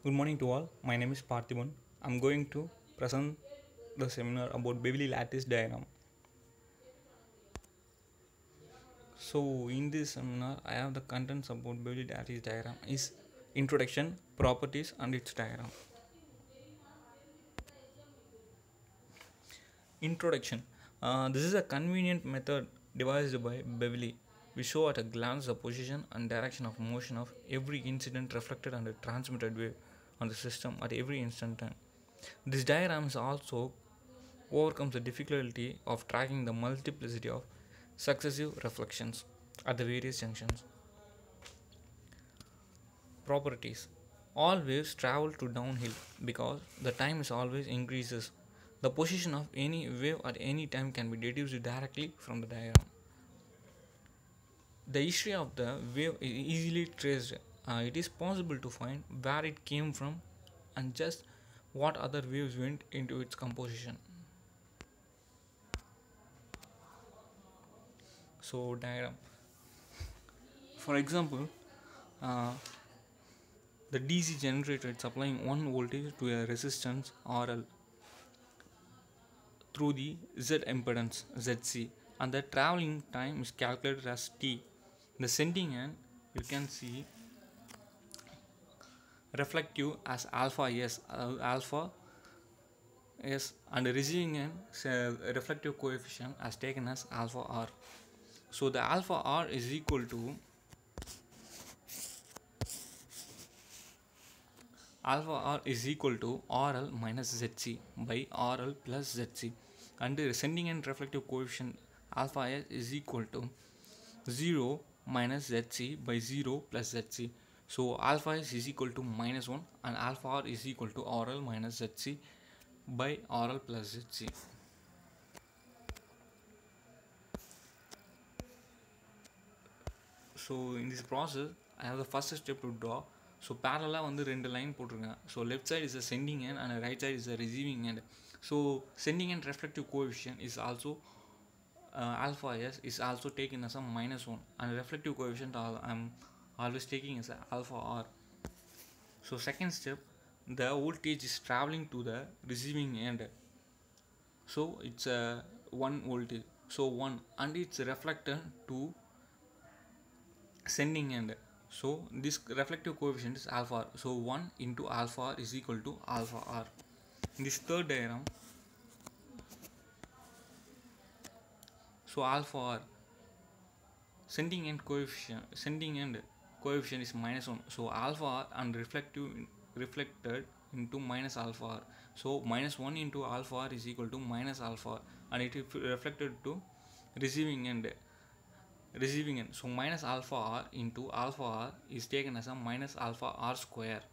Good morning to all. My name is Parthiban. I'm going to present the seminar about Beverly lattice diagram. So in this seminar, I have the contents about Beverly lattice diagram is introduction, properties, and its diagram. Introduction. Uh, this is a convenient method devised by Beverly. We show at a glance the position and direction of motion of every incident reflected and transmitted wave on the system at every instant time. This diagram is also overcomes the difficulty of tracking the multiplicity of successive reflections at the various junctions. Properties All waves travel to downhill because the time is always increases. The position of any wave at any time can be deduced directly from the diagram. The history of the wave is easily traced. Uh, it is possible to find where it came from and just what other waves went into its composition. So diagram. For example, uh, the DC generator is supplying one voltage to a resistance RL through the Z impedance ZC and the traveling time is calculated as T. The sending end you can see reflective as alpha S uh, alpha S and the receiving end uh, reflective coefficient as taken as alpha R. So the alpha R is equal to alpha r is equal to RL minus ZC by RL plus ZC and the sending end reflective coefficient alpha s is equal to 0 minus ZC by 0 plus ZC. So alpha s is equal to minus 1 and alpha r is equal to RL minus ZC by RL plus ZC. So in this process I have the first step to draw so பேரலாக வந்து ரெண்டு line போட்டிருக்கேன் so left side is a sending end and right side is a receiving end so sending end reflective coefficient is also uh, alpha s is also taken as a minus 1 and reflective coefficient al- I'm always taking as a alpha r so second step the voltage is traveling to the receiving end so it's a 1 voltage so 1 and it's reflected to sending end so this reflective coefficient is alpha r so 1 into alpha r is equal to alpha r in this third diagram so alpha r sending end coefficient sending end coefficient is minus 1 so alpha r and reflective reflected into minus alpha r so minus 1 into alpha r is equal to minus alpha r and it is reflected to receiving end receiving end so minus alpha r into alpha r is taken as a minus alpha r square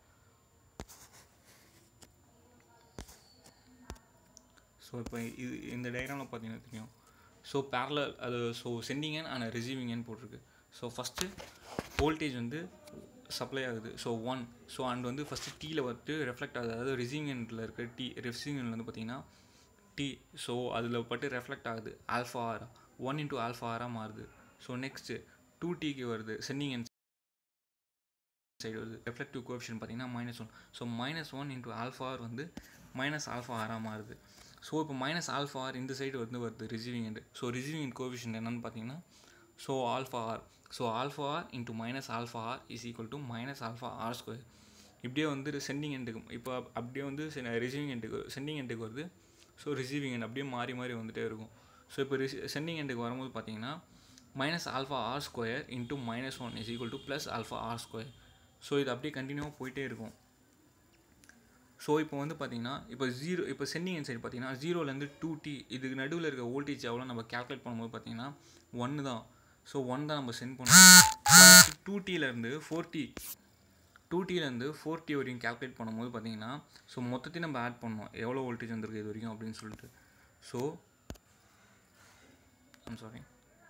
so இப்போ இது இந்த டயக்ராமில் பார்த்தீங்கன்னா தெரியும் so parallel அது so sending end and receiving end போட்டிருக்கு so first voltage வந்து supply ஆகுது ஸோ ஒன் ஸோ அண்ட் வந்து ஃபஸ்ட்டு டீயில் வந்துட்டு ரெஃப்ளெக்ட் ஆகுது அதாவது ரிசீவிங் எண்டில் இருக்க டி ரிசீவிங் எண்டில் வந்து பார்த்தீங்கன்னா டி ஸோ அதில் பட்டு ரெஃப்ளெக்ட் ஆகுது alpha R one into alpha ஆராக மாறுது ஸோ நெக்ஸ்ட்டு டூ டிக்கு வருது சென்டிங் எண்ட் சைடு வருது ரெஃப்ளெக்டிவ் கோஎஃபிஷியன் பார்த்தீங்கன்னா minus one so minus one into alpha R வந்து மைனஸ் ஆல்ஃபா ஆராக மாறுது ஸோ இப்போ மைனஸ் ஆல்ஃபா ஆர் இந்த சைடு வந்து வருது receiving end so receiving end coefficient என்னன்னு பார்த்தீங்கன்னா so alpha R so alpha R into minus alpha R is equal to minus alpha R square இப்படியே வந்து சென்டிங் எண்டுக்கு இப்போ அப்படியே வந்து ரிசீவிங் எண்டுக்கு சென்டிங் எண்டுக்கு வருது ஸோ ரிசீவிங் எண்ட் அப்படியே மாறி மாறி வந்துகிட்டே இருக்கும் ஸோ இப்போ ரிசி சென்டிங் எண்டுக்கு வரும்போது பார்த்தீங்கன்னா minus alpha R square into minus one is equal to plus alpha R square so இது அப்படியே கண்டினியூவாக போயிட்டே இருக்கும் ஸோ இப்போ வந்து பார்த்தீங்கன்னா இப்போ ஜீரோ இப்போ சென்டிங் என் சைடு பார்த்தீங்கன்னா ஜீரோலேருந்து டூ டி இதுக்கு நடுவில் இருக்க வோல்டேஜ் எவ்வளோ நம்ம கேல்குலேட் பண்ணும்போது பார்த்தீங்கன்னா ஒன்று தான் ஸோ ஒன் தான் நம்ம சென்ட் பண்ணோம் டூ டிலேருந்து ஃபோர் டி டூ டிலேருந்து ஃபோர் டி வரைக்கும் கேல்குலேட் பண்ணும்போது பார்த்தீங்கன்னா ஸோ மொத்தத்தையும் நம்ம ஆட் பண்ணோம் எவ்வளோ வோல்டேஜ் வந்திருக்கு இது வரைக்கும் அப்படின்னு சொல்லிட்டு so I'm sorry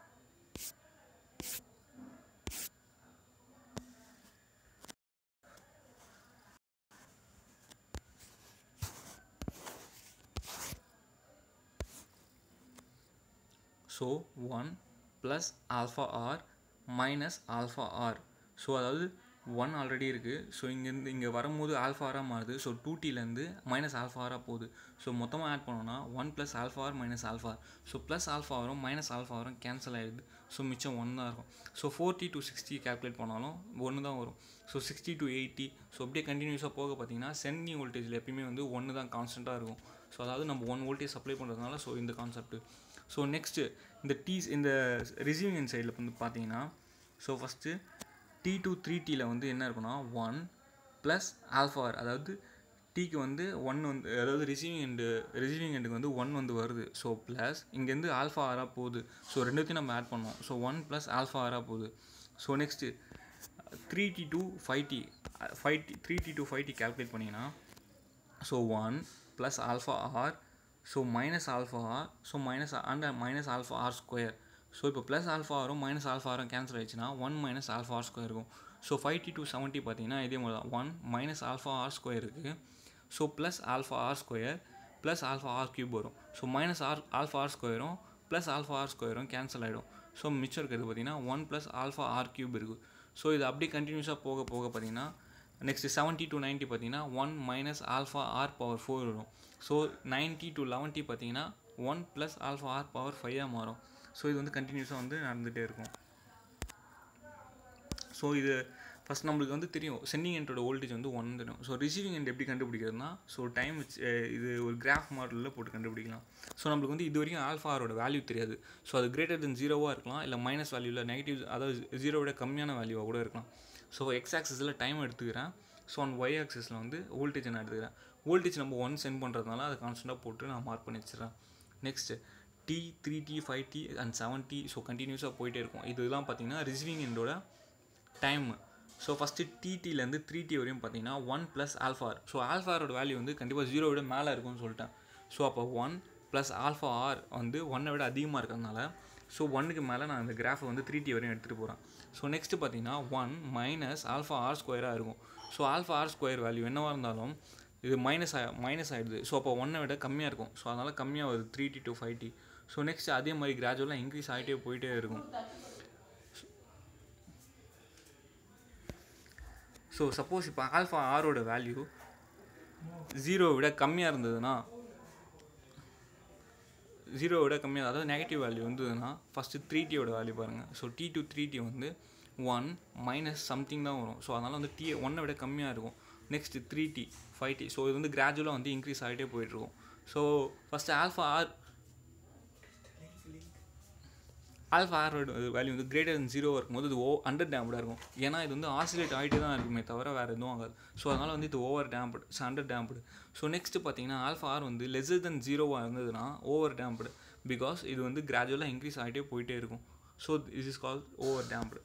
so one plus alpha R minus alpha R so அதாவது ஒன் ஆல்ரெடி இருக்குது ஸோ இங்கேருந்து இங்கே வரும்போது ஆல்ஃபா ஆராக மாறுது ஸோ டூ டிலேருந்து மைனஸ் ஆல்ஃபா ஆராக போகுது ஸோ மொத்தமாக ஆட் பண்ணோன்னா one plus alpha R minus alpha so plus alpha வரும் மைனஸ் ஆல்ஃபா வரும் கேன்சல் ஆகிடுது ஸோ மிச்சம் ஒன் தான் இருக்கும் so forty to sixty calculate பண்ணாலும் ஒன்று தான் வரும் so sixty to eighty so அப்படியே கண்டினியூஸாக போக பார்த்தீங்கன்னா சென்டிங் வோல்டேஜில் எப்பயுமே வந்து ஒன்று தான் கான்ஸ்டண்ட்டாக இருக்கும் ஸோ அதாவது நம்ம ஒன் வோல்டேஜ் சப்ளை பண்ணுறதுனால ஸோ இந்த கான்செப்ட் ஸோ நெக்ஸ்ட்டு இந்த டீஸ் இந்த ரிசீவிங் சைடில் வந்து பார்த்தீங்கன்னா so first T to three டியில் வந்து என்ன இருக்குன்னா ஒன் ப்ளஸ் ஆல்ஃபார் அதாவது டீக்கு வந்து ஒன் வந்து அதாவது ரிசீவிங் எண்டு ரிசீவிங் எண்டுக்கு வந்து ஒன் வந்து வருது ஸோ ப்ளஸ் இங்கேருந்து ஆல்ஃபா ஆராக போகுது ஸோ ரெண்டுத்தையும் நம்ம ஆட் பண்ணோம் ஸோ ஒன் ப்ளஸ் ஆல்ஃபா ஆராக போகுது so next three T to five T five T three T to five T calculate பண்ணிங்கன்னா so one plus alpha R so minus alpha R so minus and minus alpha R square so இப்போ plus alpha வரும் minus alpha வரும் cancel ஆயிடுச்சுன்னா one minus alpha R square இருக்கும் so five T to seventy பார்த்தீங்கன்னா இதே மாதிரி தான் one minus alpha R square இருக்குது so plus alpha R square plus alpha R cube வரும் so minus R alpha R ஸ்கொயரும் ப்ளஸ் ஆல்ஃபா ஆர் ஸ்கொயரும் cancel ஆகிடும் ஸோ மிச்சம் இருக்கிறது பார்த்தீங்கன்னா one plus alpha R cube இருக்குது ஸோ இது அப்படியே கண்டினியூஸாக போக போக பார்த்தீங்கன்னா நெக்ஸ்ட்டு செவன்ட்டி டு நைன்ட்டி பார்த்தீங்கன்னா one minus alpha R power four வரும் ஸோ நைன்ட்டி டு லெவன்ட்டி பார்த்தீங்கன்னா one plus alpha R power ஃபைவாக மாறும் ஸோ இது வந்து கண்டினியூஸாக வந்து நடந்துகிட்டே இருக்கும் ஸோ இது ஃபஸ்ட் நம்மளுக்கு வந்து தெரியும் சென்டிங் எண்டோட வோல்டேஜ் வந்து ஒன் தெரியும் ஸோ ரிசீவிங் எண்ட் எப்படி கண்டுபிடிக்கிறதுனா ஸோ டைம் இது ஒரு கிராஃப் மாடலில் போட்டு கண்டுபிடிக்கலாம் ஸோ நம்மளுக்கு வந்து இது வரைக்கும் ஆல்ஃபாரோட வேல்யூ தெரியாது ஸோ அது கிரேட்டர் தென் ஜீரோவாக இருக்கலாம் இல்லை மைனஸ் வேல்யூவில் நெகட்டிவ் அதாவது ஜீரோவோட கம்மியான வேல்யூவாக கூட இருக்கலாம் ஸோ எக்ஸ் ஆக்சிஸில் டைம் எடுத்துக்கிறேன் ஸோ அந்த ஒய் ஆக்சிஸில் வந்து வோல்டேஜ் நான் எடுத்துக்கிறேன் வோல்டேஜ் நம்ம ஒன் சென்ட் பண்ணுறதுனால அதை கான்ஸ்டண்ட்டாக போட்டு நான் மார்க் பண்ணி வச்சிடறேன் next T three T five T and seven T so கண்டினியூஸாக போயிட்டே இருக்கும் இதெல்லாம் பார்த்தீங்கன்னா ரிசீவிங் எண்டோட டைம் ஸோ ஃபஸ்ட்டு டிடிலேருந்து த்ரீ டி வரையும் பார்த்தீங்கன்னா ஒன் ப்ளஸ் ஆல்ஃபார் ஸோ ஆல்ஃபாரோட வேல்யூ வந்து கண்டிப்பாக ஜீரோ விட மேலே இருக்கும்னு சொல்லிட்டேன் ஸோ அப்போ ஒன் ப்ளஸ் ஆல்ஃபா ஆர் வந்து ஒன்னை விட அதிகமாக இருக்கிறதுனால ஸோ ஒன்னுக்கு மேலே நான் இந்த கிராஃபை வந்து த்ரீ டி வரையும் எடுத்துகிட்டு போகிறேன் ஸோ நெக்ஸ்ட்டு பார்த்தீங்கன்னா ஒன் மைனஸ் ஆல்ஃபா ஆர் ஸ்கொயராக இருக்கும் so alpha R square value என்னவாக இருந்தாலும் இது மைனஸ் ஆ மைனஸ் ஆகிடுது ஸோ அப்போ ஒன்னை விட கம்மியாக இருக்கும் ஸோ அதனால் கம்மியாக வருது three T to five T so next அதே மாதிரி கிராஜுவலாக இன்க்ரீஸ் ஆகிட்டே போயிட்டே இருக்கும் ஸோ சப்போஸ் இப்போ ஆல்ஃபா ஆரோட வேல்யூ ஜீரோ விட கம்மியாக இருந்ததுன்னா ஜீரோ விட கம்மியாக அதாவது நெகட்டிவ் வேல்யூ வந்ததுன்னா ஃபஸ்ட்டு த்ரீ டியோட வேல்யூ பாருங்கள் so T to three T வந்து ஒன் மைனஸ் சம்திங் தான் வரும் ஸோ அதனால் வந்து டி ஒன்னை விட கம்மியாக இருக்கும் next three T five T so இது வந்து கிராஜுவலாக வந்து இன்க்ரீஸ் ஆகிட்டே போயிட்டுருக்கும் so first alpha R alpha ஆரோட வேல்யூ வந்து கிரேட்டர் தென் ஜீரோ இருக்கும்போது இது ஓ அண்டர் டேம்டாக இருக்கும் ஏன்னா இது வந்து ஆசிலேட் ஆகிட்டே தான் இருக்குமே தவிர வேறு எதுவும் ஆகாது ஸோ அதனால் வந்து இது over damped so under damped so next பார்த்தீங்கன்னா ஆல்ஃபா ஆர் வந்து லெஸர் தென் ஜீரோவாக இருந்ததுன்னா ஓவர் டேம்ப்டு பிகாஸ் இது வந்து கிராஜுவலாக இன்க்ரீஸ் ஆகிட்டே போயிட்டே இருக்கும் so is is call over damped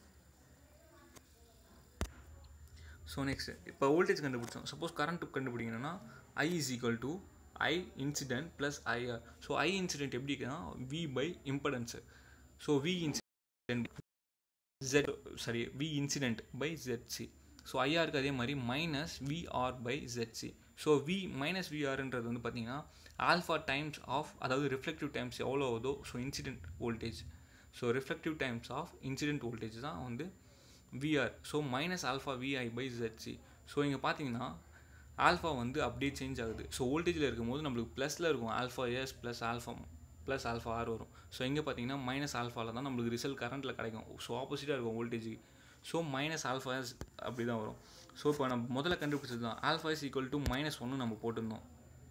so next இப்போ வோல்டேஜ் கண்டுபிடிச்சோம் சப்போஸ் கரண்ட் கண்டுபிடிக்கணும்னா I is equal to I incident plus IR so I incident எப்படி இருக்குன்னா V by impedance so V incident Z sorry V incident by ZC so ஐஆருக்கு அதே மாதிரி minus VR by ZC so V minus விஆர்ன்றது வந்து பார்த்தீங்கன்னா alpha times of அதாவது reflective times எவ்வளோ ஆகுதோ so incident voltage so reflective times of incident voltage தான் வந்து VR so minus alpha VI by ZC so இங்கே பார்த்தீங்கன்னா ஆல்ஃபா வந்து அப்படியே சேஞ்ச் ஆகுது ஸோ வோல்டேஜில் இருக்கும்போது நம்மளுக்கு ப்ளஸில் இருக்கும் alpha S plus alpha plus alpha R வரும் ஸோ இங்கே பார்த்தீங்கன்னா மைனஸ் ஆல்ஃபாவில் தான் நம்மளுக்கு ரிசல்ட் கரண்ட்டில் கிடைக்கும் ஸோ ஆப்போசிட்டாக இருக்கும் வோல்டேஜுக்கு ஸோ மைனஸ் ஆல்ஃபா எஸ் அப்படி தான் வரும் ஸோ இப்போ நம்ம முதல்ல கண்டுபிடிச்சது தான் alpha is equal to minus ஒன்று நம்ம போட்டிருந்தோம்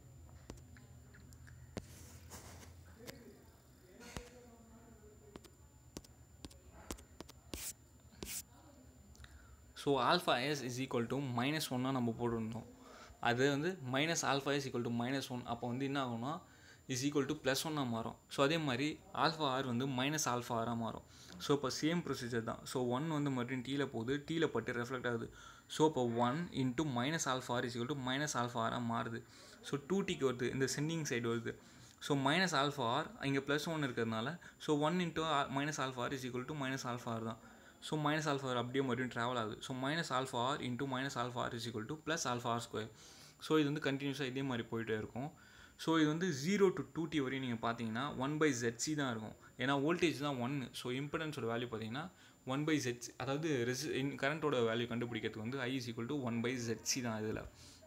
so alpha S is equal to minus ஒன்னாக நம்ம போட்டிருந்தோம் அது வந்து minus alpha S equal to minus one அப்போ வந்து என்ன ஆகும்னா இஸ் ஈக்குவல் டு ப்ளஸ் ஒன்னாக மாறும் ஸோ அதே மாதிரி ஆல்ஃபா ஆர் வந்து மைனஸ் ஆல்ஃபா ஆராக மாறும் ஸோ இப்போ சேம் ப்ரொசீஜர் தான் ஸோ ஒன் வந்து மறுபடியும் டீயில் போகுது டீயில் பட்டு ரெஃப்ளெக்ட் ஆகுது ஸோ இப்போ one into minus alpha R is equal to minus alpha ஆராக மாறுது ஸோ டூ டிக்கு வருது இந்த சென்டிங் சைடு வருது ஸோ மைனஸ் ஆல்ஃபா ஆர் இங்கே ப்ளஸ் ஒன் இருக்கிறதுனால so one into minus alpha R is equal to minus alpha R தான் so minus alpha R அப்படியே மறுபடியும் ட்ராவல் ஆகுது so minus alpha R into minus alpha R is equal to plus alpha R square so இது வந்து கண்டினியூஸாக இதே மாதிரி போயிட்டே இருக்கும் ஸோ இது வந்து ஜீரோ டு டூ டி வரையும் நீங்கள் பார்த்தீங்கன்னா ஒன் பை ஜெட்சி தான் இருக்கும் ஏன்னா வோல்டேஜ் தான் ஒன்று ஸோ இம்படன்ஸோட வேல்யூ பார்த்தீங்கன்னா ஒன் பை ஜெட் அதாவது ரெசி கரண்ட்டோட வேல்யூ கண்டுபிடிக்கிறதுக்கு வந்து I is equal to one by ZC தான் இதில்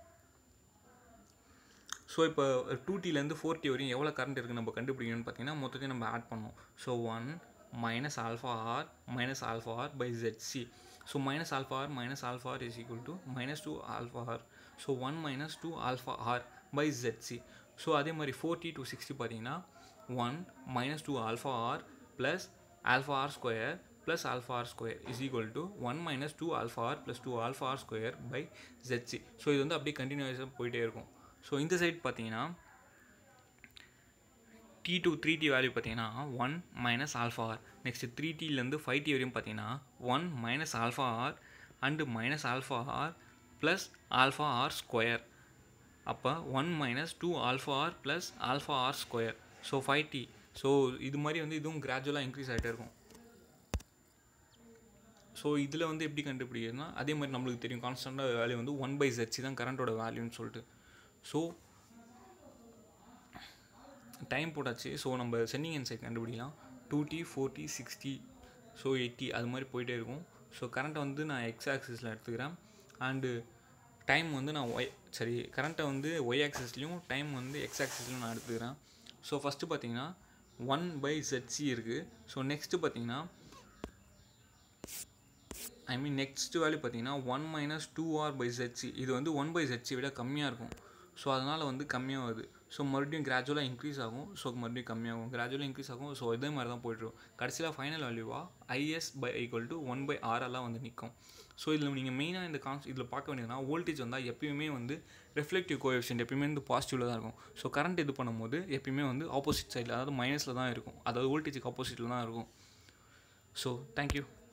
ஸோ இப்போ டூ டிலேருந்து ஃபோர் டி வரையும் எவ்வளோ கரண்ட் இருக்குது நம்ம கண்டுபிடிக்கணும்னு பார்த்தீங்கன்னா மொத்தத்தையும் நம்ம ஆட் பண்ணோம் so one minus alpha R minus alpha R by ZC so minus alpha R minus alpha R is equal to minus two alpha R so one minus two alpha R by ZC so அதே மாதிரி four T to sixty பார்த்தீங்கன்னா one minus two alpha R plus alpha R square plus alpha R square is equal to one minus two alpha R plus two alpha R square by ZC so இது வந்து அப்படியே கண்டினியூஸாக போயிட்டே இருக்கும் so இந்த side பார்த்தீங்கன்னா T to three T value பார்த்தீங்கன்னா one minus alpha R next three டிலேருந்து ஃபைவ் டி வரையும் பார்த்தீங்கன்னா one minus alpha R and minus alpha R plus alpha R square அப்போ one minus two alpha R plus alpha R square so five T so இது மாதிரி வந்து இதுவும் கிராஜுவலாக increase ஆகிட்டே இருக்கும் ஸோ இதில் வந்து எப்படி கண்டுபிடிக்கிறதுனா அதே மாதிரி நம்மளுக்கு தெரியும் கான்ஸ்டண்ட்டாக வேல்யூ வந்து ஒன் பை ஜெட்சி தான் கரண்ட்டோட வேல்யூன்னு சொல்லிட்டு ஸோ டைம் போட்டாச்சு ஸோ நம்ம சென்டிங் அண்ட் சைட் கண்டுபிடிக்கலாம் two T four T sixty so eighty அது மாதிரி போயிட்டே இருக்கும் ஸோ கரண்ட்டை வந்து நான் எக்ஸ் ஆக்சிஸில் எடுத்துக்கிறேன் அண்டு டைம் வந்து நான் ஒய் சரி கரண்ட்டை வந்து ஒய் ஆக்சிஸ்லேயும் டைம் வந்து எக்ஸ் ஆக்சிஸ்லையும் நான் எடுத்துக்கிறேன் ஸோ ஃபஸ்ட்டு பார்த்தீங்கன்னா ஒன் பை ஜெட்சி இருக்குது ஸோ நெக்ஸ்ட்டு பார்த்தீங்கன்னா ஐ மீன் நெக்ஸ்ட் வேல்யூ பார்த்தீங்கன்னா one minus two R by ZC இது வந்து ஒன் பை ஜெட்சி விட கம்மியாக இருக்கும் ஸோ அதனால் வந்து கம்மியாகுது ஸோ மறுபடியும் கிராஜுவலாக இன்க்ரீஸ் ஆகும் ஸோ மறுபடியும் கம்மியாகும் கிராஜுவலாக இன்க்ரீஸ் ஆகும் ஸோ இதே மாதிரி தான் போய்ட்டுருக்கும் கடைசியில் ஃபைனல் வேல்யூவாக IS by equal to one by ஆரெல்லாம் வந்து நிற்கும் ஸோ இதில் நீங்கள் மெயினாக இந்த கான்ஸ் இதில் பார்க்க வேண்டியதுனா வோல்டேஜ் வந்தால் எப்பயுமே வந்து ரெஃப்ளெக்டிவ் கோஎஃபிஷியன்ட் எப்பயுமே வந்து பாசிட்டிவில் தான் இருக்கும் ஸோ கரண்ட் இது பண்ணும்போது எப்பயுமே வந்து ஆப்போசிட் சைடில் அதாவது மைனஸில் தான் இருக்கும் அதாவது வோல்டேஜுக்கு ஆப்போசிட்டில் தான் இருக்கும் ஸோ தேங்க்யூ